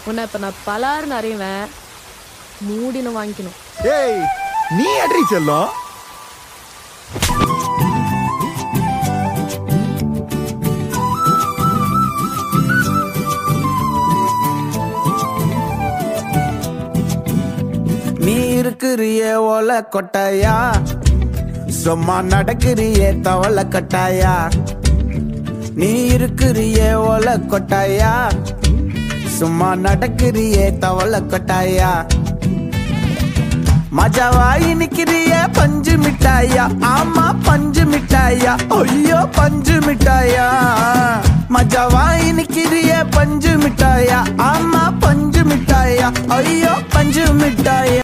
உன்னை இப்ப நான் பலாருன்னு அறிவேன் மூடின்னு வாங்கிக்கணும் ஏய் நீ அட்ரி செல்லம் நீ இருக்கிறிய ஓல கொட்டாயா சும்மா நடக்கிறிய தவள கட்டாயா நீ இருக்கிறிய ஓல கொட்டாயா சும்மா நடக்கிறிய தவள கொட்டாயா மஜாவாய் நிக்கிறிய பஞ்சு மிட்டாயா ஆமா பஞ்சு மிட்டாயா ஐயோ பஞ்சு மிட்டாயா மஜாவாய் நிக்கிறிய பஞ்சு மிட்டாயா ஆமா பஞ்சு மிட்டாயா ஐயோ பஞ்சு மிட்டாயா